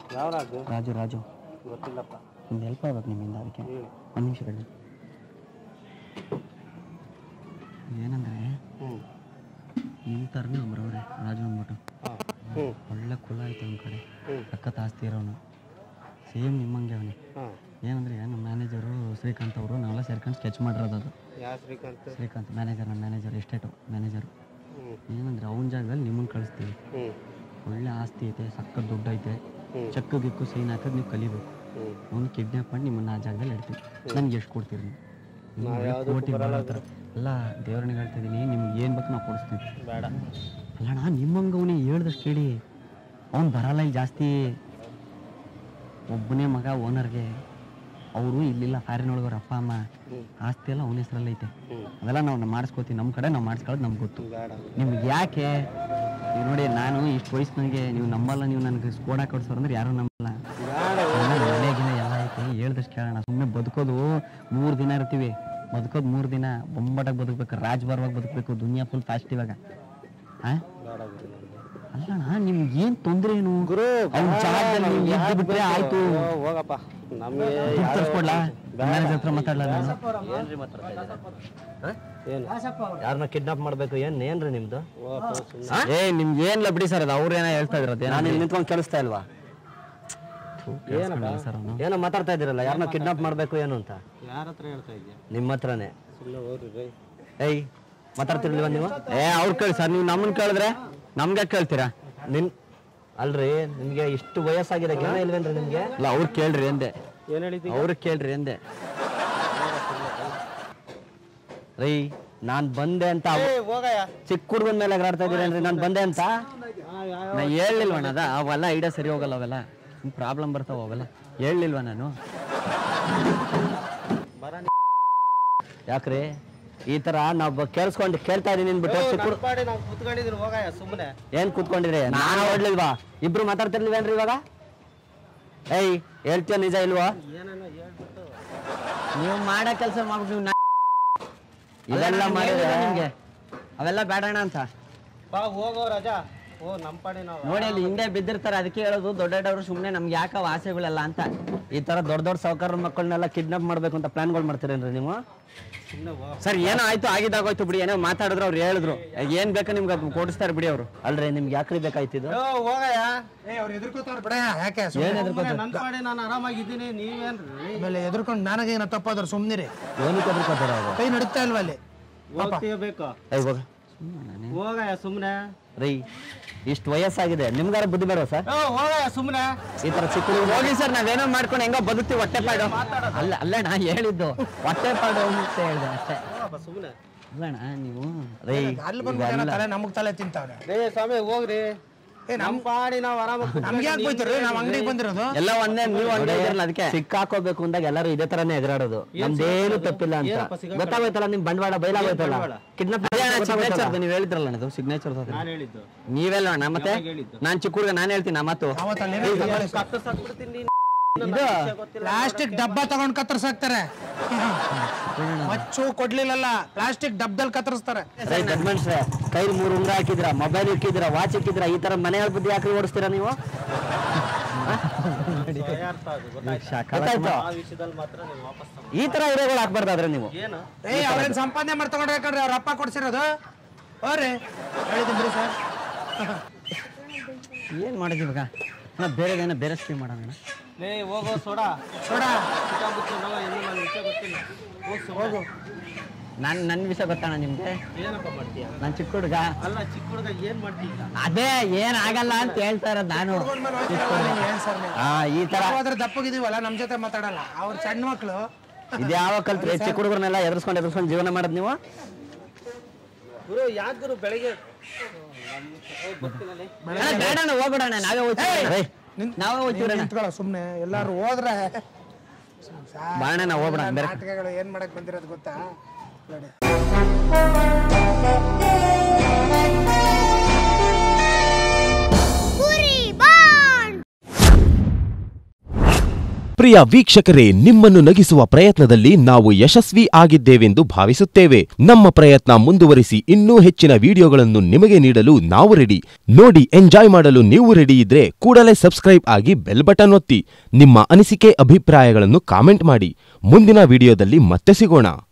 ಯಾವ ರಾಜು ರಾಜು ರಾಜು ಗೊತ್ತಿಲ್ಲಪ್ಪ ಒಂದು ಹೆಲ್ಪ್ ಆಗ್ಬೇಕು ನಿಮ್ಮಿಂದ ಅದಕ್ಕೆ ಹೇಳಿ ಒಂದು ನಿಮಿಷ ಕಡೆ ಏನಂದರೆ ಹ್ಞೂ ನಿಮ್ಮ ಥರನೇ ಒಬ್ರವ್ರೆ ರಾಜು ಅಂದ್ಬಿಟ್ಟು ಹಾಂ ಹ್ಞೂ ಒಳ್ಳೆ ಕುಲ ಐತೆ ಅವ್ನ ಕಡೆ ಹ್ಞೂ ಸಖತ್ ಆಸ್ತಿ ಇರೋನು ಸೇಮ್ ನಿಮ್ಮಂಗೆ ಅವನೇ ಹಾಂ ಏನಂದರೆ ನಮ್ಮ ಮ್ಯಾನೇಜರು ಶ್ರೀಕಾಂತ್ ಅವರು ನಾವೆಲ್ಲ ಸೇರ್ಕೊಂಡು ಸ್ಕೆಚ್ ಮಾಡಿರೋದು ಅದು ಯಾವ ಶ್ರೀಕಾಂತ್ ಶ್ರೀಕಾಂತ್ ಮ್ಯಾನೇಜರ್ ನಮ್ಮ ಮ್ಯಾನೇಜರ್ ಎಸ್ಟೇಟು ಮ್ಯಾನೇಜರು ಹ್ಞೂ ಏನಂದರೆ ಅವನ ಜಾಗದಲ್ಲಿ ನಿಮ್ಮನ್ನು ಕಳಿಸ್ತೀವಿ ಹ್ಞೂ ಒಳ್ಳೆ ಆಸ್ತಿ ಐತೆ ಸಖತ್ ದುಡ್ಡು ಐತೆ ಹ್ಞೂ ಚೆಕ್ ಗಿಕ್ಕು ಸೈನ್ ಹಾಕೋದು ನೀವು ಕಲಿಬೇಕು ಹ್ಞೂ ಅವ್ನು ಕಿಡ್ನಾಪ್ ಮಾಡಿ ನಿಮ್ಮನ್ನ ಆ ಜಾಗದಲ್ಲಿ ಇಡ್ತೀವಿ ನನಗೆ ಎಷ್ಟು ಕೊಡ್ತೀರಿ ನೀವು ನೀವು ನಾವ್ ಒಳ್ಳೆ ಯಾವ್ದಕ್ಕೂ ಕೋಟಿ ಬರಲ್ಲ ಬರೋ ಥರ ಎಲ್ಲ ದೇವ್ರನ್ನ ಹೇಳ್ತಿದ್ದೀನಿ ನಿಮ್ಗೆ ಏನು ಬೇಕು ನಾವು ಕೊಡಿಸ್ತೀವಿ ಬೇಡ ಅಲ್ಲಣ್ಣ ನಿಮ್ಮಂಗೆ ಅವನೇ ಹೇಳ್ದಷ್ಟು ಕೇಳಿ ಅವ್ನು ಬರಲ್ಲ ಇಲ್ಲಿ ಜಾಸ್ತಿ ಒಬ್ಬನೇ ಮಗ ಓನರ್ಗೆ ಅವರು ಇಲ್ಲಿಲ್ಲ ಫಾರಿನ್ ಒಳಗವ್ರ ಅಪ್ಪ ಅಮ್ಮ ಹ್ಞೂ ಆಸ್ತಿ ಎಲ್ಲ ಅವನ ಹೆಸರಲ್ಲಿ ಐತೆ ಹ್ಞೂ ಅದೆಲ್ಲ ನಾವು ಮಾಡಿಸ್ಕೋತೀವಿ ನಮ್ಮ ಕಡೆ ನಾವು ಮಾಡಿಸ್ಕೊಳ್ಳೋದು ನಮ್ಗೆ ಗೊತ್ತು ಬೇಡ ನಿಮ್ಗೆ ಯಾಕೆ ನೀವು ನೋಡಿ ನಾನು ಇಷ್ಟು ವಯಸ್ಸಿನಾಗೆ ನೀವು ನಂಬಲ್ಲ ನೀವು ನನಗೆ ಸ್ಕೋಡಾ ಕೊಡ್ಸೋರು ಅಂದ್ರೆ ಯಾರೂ ನಂಬಲ್ಲ ಬೇಡ ಮನೆಗಿನ ಎಲ್ಲ ಐತೆ ಹೇಳ್ದಷ್ಟು ಕೇಳೋಣ ಸುಮ್ಮನೆ ಬದುಕೋದು ಮೂರು ದಿನ ಇರ್ತೀವಿ ಬದುಕೋದು ಮೂರು ದಿನ ಬೊಂಬಟಾಗಿ ಬದುಕಬೇಕು ರಾಜ್ಭರವಾಗಿ ಬದುಕಬೇಕು ದುನಿಯಾ ಫುಲ್ ಫಾಸ್ಟ್ ಇವಾಗ ಆ ಬೇಡ ಗುರು ನಮ್ಗೆ. ಅಲ್ಲಣ್ಣ ನಿಮ್ಗೆ ಏನು ತೊಂದರೆ ಏನು ಗುರು ಅವ್ನ ಬೇಡ, ಜಾಗದಲ್ಲಿ ನೀವು ನಮ್ಗೆ ಎದ್ದು ಯಾಕ್ ಬಿಟ್ರೆ ಬೇಕು? ಆಯ್ತು ಓ, ಹೋಗಪ್ಪ ನಮಗೆ ದುಡ್ಡು ತರಿಸ್ಕೊಡ್ಲಾ ಮ್ಯಾನೇಜರ್ ಹತ್ರ ಮಾತಾಡ್ಲಾ ನಾನು ಏನ್ರಿ ಮಾತಾಡ್ತಾ ಇದ್ದೀರಾ ಏನು ಯಾರನ್ನ ಕಿಡ್ನಾಪ್ ಮಾಡ್ಬೇಕು ಏನ್ ಏನ್ರಿ ನಿಮ್ದು ಹೋಗಪ್ಪ ಸುಮ್ಮನೆ ಏ ನಿಮ್ಗೆ ಏನಿಲ್ಲ ಬಿಡಿ ಸರ್ ಅದು ಅವ್ರು ಏನೋ ಹೇಳ್ತಾ ಇರೋದು ನಾನು ಇಲ್ಲಿ ನಿಂತ್ಕೊಂಡು ಕೇಳಿಸ್ತಾ ಇಲ್ವಾ ಸರ್ ಅವನು ಏನೋ ಮಾತಾಡ್ತಾ ಇದ್ದೀರಲ್ಲ ಯಾರನ್ನ ಕಿಡ್ನಾಪ್ ಮಾಡ್ಬೇಕು ಏನು ಅಂತ ಯಾರ ಹತ್ರ ಹೇಳ್ತಾ ಇದ್ಯಾ ನಿಮ್ಮ ಹತ್ರನೇ ಸುಮ್ಮನೆ ಹೋಗ್ರಿ ರೈ ಏಯ್ ಮಾತಾಡ್ತಿರ್ಲಿಲ್ವಾ ನೀವು ಏ ಅವ್ರು ಕೇಳಿ ಸರ್ ನೀವು ನಮ್ಮನ್ನ ಕೇಳಿದ್ರೆ ನಮ್ಗೆ ಕೇಳ್ತೀರಾ ನಿನ್ ಅಲ್ರಿ ನಿಮ್ಗೆ ಇಷ್ಟು ವಯಸ್ಸಾಗಿದೆ ಜ್ಞಾನ ಇಲ್ವೇನ್ರಿ ನಿಮ್ಗೆ ಇಲ್ಲ ಅವ್ರು ಕೇಳ್ರಿ ಎಂದೆ ಏನು ಹೇಳಿದ್ದೀಗ ಅವ್ರು ಕೇಳ್ರಿ ಎಂದೆ ರೀ ನಾನ್ ಬಂದೆ ಅಂತ ಅವ್- ಏ ಹೋಗಯ್ಯ ಚಿಕ್ಕ ಹುಡುಗನ ಮೇಲೆ ಎಗರಾಡ್ತಾ ಇದೀರೇನ್ರಿ ನಾನ್ ಬಂದೆ ಅಂತ ನಾ ಹೇಳಿಲ್ವಣ ಅದ ಅವೆಲ್ಲ ಐಡಿಯಾ ಸರಿ ಹೋಗಲ್ಲ ಅವೆಲ್ಲ ಪ್ರಾಬ್ಲಮ್ ಬರ್ತಾವ ಅವೆಲ್ಲ ಹೇಳಿಲ್ವ ನಾನು ಯಾಕ್ರಿ ಈ ತರ ನಾವ್ ಕೇಳಿಸ್ಕೊಂಡು ಕೇಳ್ತಾ ಇದೀನಿ ಅಂದ್ಬಿಟ್ಟು ಚಿಕ್ಕ ಹುಡ್ಗ- ಮಾಡಿ ನಾವು ಕುತ್ಕೊಂಡಿದ್ದೀನಿ ಹೋಗಯ್ಯ ಸುಮ್ಮನೆ ಏನ್ ಕೂತ್ಕೊಂಡಿರಿ ನಾನು ಓಡ್ಲಿಲ್ವಾ ಇಬ್ರು ಮಾತಾಡ್ತಿರ್ಲಿಲ್ವೇನ್ರಿ ಇವಾಗ ಏಯ್ ಹೇಳ್ತೀಯ ನಿಜ ಇಲ್ವಾ ಏನೇನೋ ಹೇಳ್ಬಿಟ್ಟು ನೀವು ಮಾಡೋ ಕೆಲಸ ಮಾಡ್ಬಿಟ್ಟು ನೀವು ಇವೆಲ್ಲ ಮಾಡಿದ್ರೆ ನಿಮ್ಗೆ ಅವೆಲ್ಲ ಬೇಡಣ ಅಂತ ಬಾ ಹೋಗೋ ರಾಜಾ ಓ ನಮ್ಮ ಪಾಡಿ ನಾವು ನೋಡಿ ಅಲ್ಲಿ ಹಿಂದೆ ಬಿದ್ದಿರ್ತಾರೆ ಅದಕ್ಕೆ ಹೇಳೋದು ದೊಡ್ಡ ದೊಡ್ಡವರು ಸುಮ್ಮನೆ ನಮ್ಗೆ ಯಾಕವ ಆಸೆಗಳೆಲ್ಲ ಅಂತ ಈ ತರ ದೊಡ್ಡ ದೊಡ್ಡ ಸಾವುಕಾರ ಮಕ್ಕಳನ್ನೆಲ್ಲ ಕಿಡ್ನಾಪ್ ಮಾಡ್ಬೇಕು ಅಂತ ಪ್ಲಾನ್ಗಳು ಮಾಡ್ತೀರೇನ್ರಿ ನೀವು ಸುಮ್ಮನೆ ಹೋಗ ಸರ್ ಏನೋ ಆಯ್ತು ಆಗಿದ್ದಾಗೋಯ್ತು ಬಿಡಿ ಏನೋ ಮಾತಾಡಿದ್ರು ಅವ್ರು ಹೇಳಿದ್ರು ಏನ್ ಬೇಕು ನಿಮ್ಗೆ ಅದು ಕೊಡಿಸ್ತಾರೆ ಬಿಡಿ ಅವರು ಅಲ್ರಿ ನಿಮ್ಗೆ ಯಾಕ್ರಿ ಬೇಕಾಯ್ತಿದ್ದು ಓ ಹೋಗಯ್ಯ ಏ ಅವ್ರು ಎದುರ್ಕೋತಾರ ಬಿಡ ಯಾಕೆ ಏನ್ ಸುಮ್ಮನೆ ನನ್ನ ಪಾಡಿ ನಾನು ಆರಾಮಾಗಿದ್ದೀನಿ ನೀವೇನ್ರಿ ಆಮೇಲೆ ಎದುರ್ಕೊಂಡು ನನಗೇನ ತಪ್ಪಾದ್ರು ಸುಮ್ಮನಿರಿ ಏನಕ್ಕೆ ಎದುರ್ಕೋತಾರ ಅವರು ಕೈ ನಡೀತಾ ಇಲ್ವಾ ಅಲ್ಲಿ ಹೋಗ್ತೀಯಬೇಕು ಏಯ್ ಹೋಗ ಹೋಗಯ್ಯ ಸುಮ್ಮನೆ ರೀ ಇಷ್ಟು ವಯಸ್ಸಾಗಿದೆ ನಿಮ್ಗಾರ ಬುದ್ಧಿ ಬೇಡವಾ ಸರ್ ಓ ಹೋಗಯ್ಯ ಸುಮ್ಮನೆ ಈ ತರ ಚಿಕ್ಕ ಹುಡುಗ್ರು ಹೋಗಿ ಸರ್ ನಾವೇನೋ ಮಾಡ್ಕೊಂಡು ಹೆಂಗೋ ಬದುಕ್ತೀವಿ ಹೊಟ್ಟೆ ಪಾಡು ಅಲ್ಲ ಅಲ್ಲ ನಾ ಹೇಳಿದ್ದು ಹೊಟ್ಟೆ ಪಾಡು ಅಂತ ಹೇಳಿದೆ ಅಷ್ಟೇ ಹೋಗಪ್ಪ ಸುಮ್ಮನೆ ಅಲ್ಲಣ್ಣ ನೀವು ರೀ ಅಲ್ಲಿ ಬಂದ್ಬಿಟ್ಟು ತಲೆ ನಮಗ್ ತಲೆ ತಿಂತಾವ್ರೆ ರೇ ಸ್ವಾಮಿ ಹೋಗ್ರಿ ಏ ನಮ್ಮ ಪಾಡಿ ನಾವು ಆರಾಮ ನಮ್ಗೆ ಯಾಕೆ ಹೋಯ್ತಾರೆ ನಾವ್ ಅಂಗಡಿಗೆ ಬಂದಿರೋದು ಎಲ್ಲ ಒಂದೇ ನೀವು ಒಂದೇ ಇದ್ರಲ್ಲ ಅದಕ್ಕೆ ಸಿಕ್ಕಾಕೋಬೇಕು ಅಂದಾಗ ಎಲ್ಲರೂ ಇದೇ ತರನೇ ಎಗರಾಡೋದು ನಮ್ದೇನು ತಪ್ಪಿಲ್ಲ ಅಂತ ಏನಪ್ಪ ಸಿಕ್ಕಾಕೊಳ್ಳೋದು? ಗೊತ್ತಾಗೋಯ್ತಲ್ಲ ನಿಮ್ ಬಂಡವಾಳ ಬಯಲಾಗೋಯ್ತಲ್ಲ ಬಂಡವಾಳ? ಕಿಡ್ನಾಪ್ ಸಿಗ್ನೇಚರ್ ನೀವು ಹೇಳಿದ್ರಲ್ಲ ಅದು ಸಿಗ್ನೇಚರ್ ನಾನು ಹೇಳಿದ್ದು ನೀವೆಲ್ಲ ಅಣ್ಣ ಮತ್ತೆ ಯಾವಾಗ ಹೇಳಿದ್ದು? ನಾನ್ ಚಿಕ್ಕ ಹುಡುಗ ನಾನು ಹೇಳ್ತೀನಿ ಆ ಮಾತು ಅವತ್ತಲ್ಲಿ ಕತ್ತು ಸಾಕ್ಬಿಡ್ತೀನಿ ಇದು ಪ್ಲಾಸ್ಟಿಕ್ ಡಬ್ಬ ತಗೊಂಡ್ ಕತ್ತರ್ಸಾಕ್ತಾರೆ ಮಚ್ಚು ಕೊಡ್ಲಿಲ್ಲಲ್ಲ ಪ್ಲಾಸ್ಟಿಕ್ ಡಬ್ಬದಲ್ಲಿ ಕತ್ತರಿಸ್ತಾರೆ ರೈ ದೊಡ್ಡ ಮನುಷ್ಯರೇ ಕೈಲಿ ಮೂರು ಉಂಗ್ರ ಹಾಕಿದ್ರ ಮೊಬೈಲ್ ಇಕ್ಕಿದ್ರ ವಾಚ್ ಇಕ್ಕಿದ್ರ ಈ ತರ ಮನೆ ಬುದ್ಧಿ ಯಾಕ್ರಿ ಓಡಿಸ್ತೀರಾ ನೀವು ಅರ್ಥ ಅದು ಗೊತ್ತಾಯ್ತಾ ಗೊತ್ತಾಯ್ತು ಆ ವಿಷಯದಲ್ಲಿ ಮಾತ್ರ ನೀವು ವಾಪಸ್ ತಗೊಂಡು ಈ ತರ ಹಿರೋಗಳು ಹಾಕ್ಬಾರ್ದಾದ್ರೆ ನೀವು ಏನು ಏ ಅವ್ರೇನ್ ಸಂಪಾದನೆ ಮಾಡಿ ತಗೊಂಡ್ರೆ ಯಾಕಂದ್ರೆ ಅವ್ರ ಅಪ್ಪ ಕೊಡ್ಸಿರೋದು ಹೋರಿ ಹೇಳಿದ್ದೀನಿ ಬಿಡಿ ಸರ್ ಏನ್ ಮಾಡಿದ್ವಿ ಇವಾಗ ಅಣ್ಣ ಬೇರೆದೇನೋ ಬೇರೆ ಸ್ಕೀಮ್ ಮಾಡೋಣ ಅಣ್ಣ. ಲೇ ಹೋಗೋ ಸೋಡಾ ನೋಡ ಸಿಕ್ಕಾಬಿಟ್ಟು ನಾವು ಇನ್ನೂ ನನ್ನ ವಿಷಯ ಗೊತ್ತಿಲ್ಲ ಹೋಗ್ ಹೋಗು ನನ್ ನನ್ನ ವಿಷಯ ಗೊತ್ತಣ್ಣ ನಿಮ್ಗೆ ಏನಪ್ಪ ಮಾಡ್ತೀಯ ನಾನು ಚಿಕ್ಕ ಹುಡುಗ ಅಲ್ಲ ಚಿಕ್ಕ ಹುಡುಗ ಏನ್ ಮಾಡ್ತೀಯ ಅದೇ ಏನ್ ಆಗಲ್ಲ ಅಂತ ಹೇಳ್ತಾ ಇರೋದು ನಾನು ಏನ್ ಸರ್ ನೀವು ಆ ಈ ತರ ನಾವಾದ್ರೆ ದಪ್ಪಗಿದೀವಲ್ಲ ನಮ್ ಜೊತೆ ಮಾತಾಡಲ್ಲ ಅವ್ರ ಸಣ್ಣ ಮಕ್ಳು ಇದ್ಯಾವ ಕಲ್ತ್ರಿ ಚಿಕ್ಕ ಹುಡುಗರನ್ನೆಲ್ಲ ಎದುರ್ಸ್ಕೊಂಡು ಎದುರ್ಸ್ಕೊಂಡು ಜೀವನ ಮಾಡೋದು ನೀವು ಗುರು ಯಾಕೆ ಗುರು ಬೆಳಿಗ್ಗೆ ಅಣ್ಣ, ಬೇಡ ಅಣ್ಣ, ಹೋಗ್ಬಿಡೋಣ ನಾವೇ ಹೋಗ್ತೀವಿ ರೈ ನಾವೇ ಹೋಗ್ತೀವಿ ನಿಂತ್ಕೊಳ್ಳೋ ಸುಮ್ನೆ ಎಲ್ಲಾರು ಹೋದ್ರೆ ಬಾಣ ನಾವು ಹೋಗ್ಬಿಡ ಬೇರೆ ನಾಟಕಗಳು ಏನ್ ಮಾಡಕ್ ಬಂದಿರೋದು ಗೊತ್ತಾ ನೋಡಿ ಪ್ರಿಯ ವೀಕ್ಷಕರೇ ನಿಮ್ಮನ್ನು ನಗಿಸುವ ಪ್ರಯತ್ನದಲ್ಲಿ ನಾವು ಯಶಸ್ವಿ ಆಗಿದ್ದೇವೆಂದು ಭಾವಿಸುತ್ತೇವೆ ನಮ್ಮ ಪ್ರಯತ್ನ ಮುಂದುವರಿಸಿ ಇನ್ನೂ ಹೆಚ್ಚಿನ ವಿಡಿಯೋಗಳನ್ನು ನಿಮಗೆ ನೀಡಲು ನಾವು ರೆಡಿ ನೋಡಿ ಎಂಜಾಯ್ ಮಾಡಲು ನೀವು ರೆಡಿ ಇದ್ರೆ ಕೂಡಲೇ ಸಬ್ಸ್ಕ್ರೈಬ್ ಆಗಿ ಬೆಲ್ ಬಟನ್ ಒತ್ತಿ ನಿಮ್ಮ ಅನಿಸಿಕೆ ಅಭಿಪ್ರಾಯಗಳನ್ನು ಕಾಮೆಂಟ್ ಮಾಡಿ ಮುಂದಿನ ವಿಡಿಯೋದಲ್ಲಿ ಮತ್ತೆ ಸಿಗೋಣ